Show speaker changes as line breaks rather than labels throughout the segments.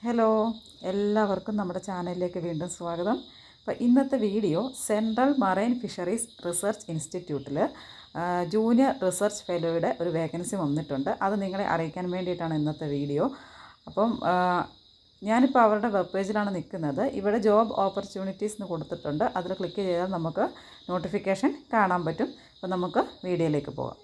hello എല്ലാവർക്കും നമ്മുടെ ചാനലിലേക്ക് വീണ്ടും സ്വാഗതം അപ്പോൾ ഇന്നത്തെ video central marine fisheries research ഇൻസ്റ്റിറ്റ്യൂട്ടിൽ ജൂനിയർ റിസർച്ച് ഫെലോയുടെ ഒരു വേക്കൻസി വന്നിട്ടുണ്ട് അത് നിങ്ങളെ അറിയിക്കാൻ വേണ്ടിയിട്ടാണ് ഇന്നത്തെ വീഡിയോ അപ്പം ആ, ഞാനിപ്പോൾ അവരുടെ വെബ് പേജിലാണ് നിൽക്കുന്നത് ഇവിടെ ജോബ് ഓപ്പർച്യൂണിറ്റീസ് എന്ന് കൊടുത്തിട്ടുണ്ട് അതിൽ ക്ലിക്ക് ചെയ്താൽ നമുക്ക് നോട്ടിഫിക്കേഷൻ കാണാൻ പറ്റും അപ്പോൾ നമുക്ക് വീഡിയോയിലേക്ക് പോകാം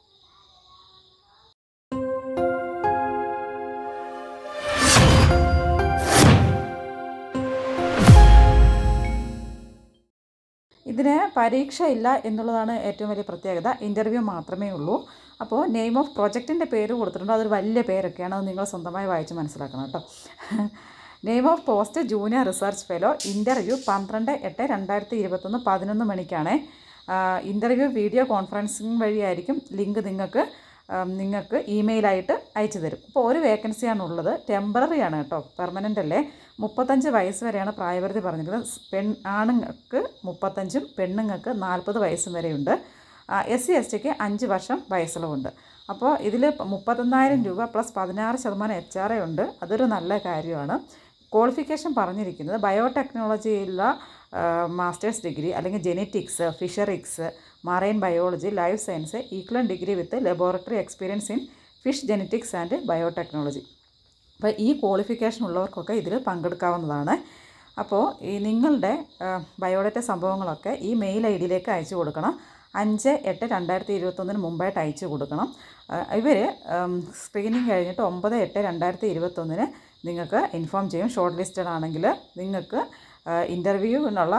ഇതിന് പരീക്ഷ ഇല്ല എന്നുള്ളതാണ് ഏറ്റവും വലിയ പ്രത്യേകത ഇൻ്റർവ്യൂ മാത്രമേ ഉള്ളൂ അപ്പോൾ നെയിം ഓഫ് പ്രൊജക്റ്റിൻ്റെ പേര് കൊടുത്തിട്ടുണ്ട് അതൊരു വലിയ പേരൊക്കെയാണ് അത് നിങ്ങൾ സ്വന്തമായി വായിച്ച് മനസ്സിലാക്കണം കേട്ടോ name of post junior research fellow interview പന്ത്രണ്ട് എട്ട് രണ്ടായിരത്തി ഇരുപത്തൊന്ന് പതിനൊന്ന് മണിക്കാണ് ഇൻ്റർവ്യൂ വീഡിയോ കോൺഫറൻസിങ് വഴിയായിരിക്കും ലിങ്ക് നിങ്ങൾക്ക് ആം, നിങ്ങൾക്ക് ഇമെയിലായിട്ട് അയച്ചു തരും അപ്പോൾ ഒരു വേക്കൻസിയാണ് ഉള്ളത് ടെമ്പററി ആണ് കേട്ടോ പെർമനൻ്റ് അല്ലേ മുപ്പത്തഞ്ച് വയസ്സ് വരെയാണ് പ്രായപരിധി പറഞ്ഞിരിക്കുന്നത് സ് പെൺ ആണുങ്ങൾക്ക് മുപ്പത്തഞ്ചും പെണ്ണുങ്ങൾക്ക് നാൽപ്പത് വയസ്സും വരെയുണ്ട് എസ് സി എസ് ടിക്ക് അഞ്ച് വർഷം വയസ്സിളവുണ്ട് അപ്പോൾ ഇതിൽ മുപ്പത്തൊന്നായിരം രൂപ പ്ലസ് പതിനാറ് ശതമാനം എച്ച് ആർ എ ഉണ്ട് അതൊരു നല്ല കാര്യമാണ് ക്വാളിഫിക്കേഷൻ പറഞ്ഞിരിക്കുന്നത് ബയോടെക്നോളജിയിലുള്ള മാസ്റ്റേഴ്സ് ഡിഗ്രി അല്ലെങ്കിൽ genetics fisheries marine biology life science equivalent degree with laboratory experience in fish genetics and biotechnology അപ്പോൾ ഈ ക്വാളിഫിക്കേഷൻ ഉള്ളവർക്കൊക്കെ ഇതിൽ പങ്കെടുക്കാവുന്നതാണ് അപ്പോൾ ഈ നിങ്ങളുടെ ബയോഡേറ്റ സംഭവങ്ങളൊക്കെ ഈ മെയിൽ ഐ ഡിയിലേക്ക് അയച്ചു കൊടുക്കണം അഞ്ച് എട്ട് രണ്ടായിരത്തി ഇരുപത്തൊന്നിന് മുമ്പായിട്ട് അയച്ചു കൊടുക്കണം ഇവർ സ്ക്രീനിങ് കഴിഞ്ഞിട്ട് ഒമ്പത് എട്ട് രണ്ടായിരത്തി ഇരുപത്തൊന്നിന് നിങ്ങൾക്ക് ഇൻഫോം ചെയ്യും ഷോർട്ട് ലിസ്റ്റഡ് ആണെങ്കിൽ നിങ്ങൾക്ക് ഇൻ്റർവ്യൂവിനുള്ള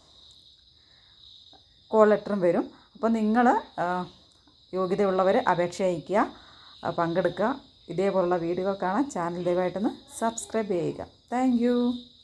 കോൾ ലെറ്ററും വരും അപ്പോൾ നിങ്ങൾ യോഗ്യതയുള്ളവർ അപേക്ഷ അയയ്ക്കുക ആ, പങ്കെടുക്കുക ഇതേപോലുള്ള വീഡിയോകൾ കാണാൻ ചാനൽ ദയവായിട്ടൊന്ന് സബ്സ്ക്രൈബ് ചെയ്യുക താങ്ക്